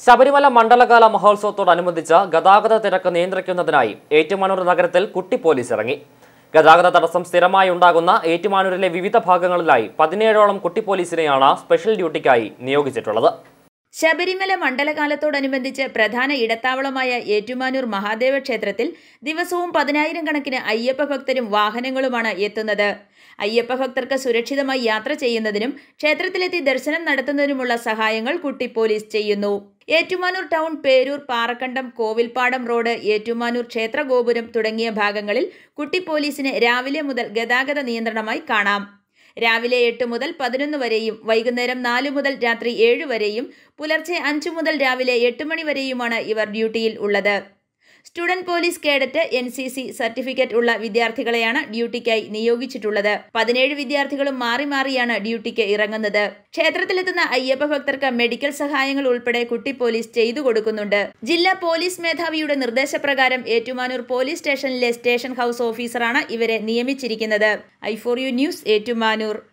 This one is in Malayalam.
ശബരിമല മണ്ഡലകാല മഹോത്സവത്തോടനുബന്ധിച്ച് ഗതാഗത തിരക്ക് നിയന്ത്രിക്കുന്നതിനായി ഏറ്റുമാനൂർ നഗരത്തിൽ കുട്ടി പോലീസ് ഇറങ്ങി ഗതാഗത തടസ്സം സ്ഥിരമായി ഉണ്ടാകുന്ന ഏറ്റുമാനൂരിലെ വിവിധ ഭാഗങ്ങളിലായി പതിനേഴോളം കുട്ടി പോലീസിനെയാണ് സ്പെഷ്യൽ ഡ്യൂട്ടിക്കായി നിയോഗിച്ചിട്ടുള്ളത് ശബരിമല മണ്ഡലകാലത്തോടനുബന്ധിച്ച് പ്രധാന ഇടത്താവളമായ ഏറ്റുമാനൂർ മഹാദേവ ക്ഷേത്രത്തിൽ ദിവസവും പതിനായിരം കണക്കിന് അയ്യപ്പ ഭക്തരും വാഹനങ്ങളുമാണ് എത്തുന്നത് അയ്യപ്പ ഭക്തർക്ക് സുരക്ഷിതമായി യാത്ര ചെയ്യുന്നതിനും ക്ഷേത്രത്തിലെത്തി ദർശനം നടത്തുന്നതിനുമുള്ള സഹായങ്ങൾ കുട്ടി പോലീസ് ചെയ്യുന്നു ഏറ്റുമാനൂർ ടൗൺ പേരൂർ പാറക്കണ്ടം കോവിൽപ്പാടം റോഡ് ഏറ്റുമാനൂർ ക്ഷേത്ര ഗോപുരം തുടങ്ങിയ ഭാഗങ്ങളിൽ കുട്ടി പോലീസിന് രാവിലെ മുതൽ ഗതാഗത നിയന്ത്രണമായി കാണാം രാവിലെ എട്ട് മുതൽ പതിനൊന്ന് വരെയും വൈകുന്നേരം നാല് മുതൽ രാത്രി ഏഴ് വരെയും പുലർച്ചെ അഞ്ചു മുതൽ രാവിലെ എട്ട് മണി വരെയുമാണ് ഇവർ ഡ്യൂട്ടിയിൽ ഉള്ളത് student police cadet N C C certificate ഉള്ള വിദ്യാർത്ഥികളെയാണ് ഡ്യൂട്ടിക്കായി നിയോഗിച്ചിട്ടുള്ളത് പതിനേഴ് വിദ്യാർത്ഥികളും മാറി മാറിയാണ് ഡ്യൂട്ടിക്ക് ഇറങ്ങുന്നത് ക്ഷേത്രത്തിലെത്തുന്ന അയ്യപ്പ ഭക്തർക്ക് മെഡിക്കൽ സഹായങ്ങൾ ഉൾപ്പെടെ കുട്ടി പോലീസ് ചെയ്തു കൊടുക്കുന്നുണ്ട് ജില്ലാ പോലീസ് മേധാവിയുടെ നിർദ്ദേശപ്രകാരം ഏറ്റുമാനൂർ പോലീസ് സ്റ്റേഷനിലെ സ്റ്റേഷൻ ഹൌസ് ഓഫീസറാണ് ഇവരെ നിയമിച്ചിരിക്കുന്നത് I four U news Ettumanoor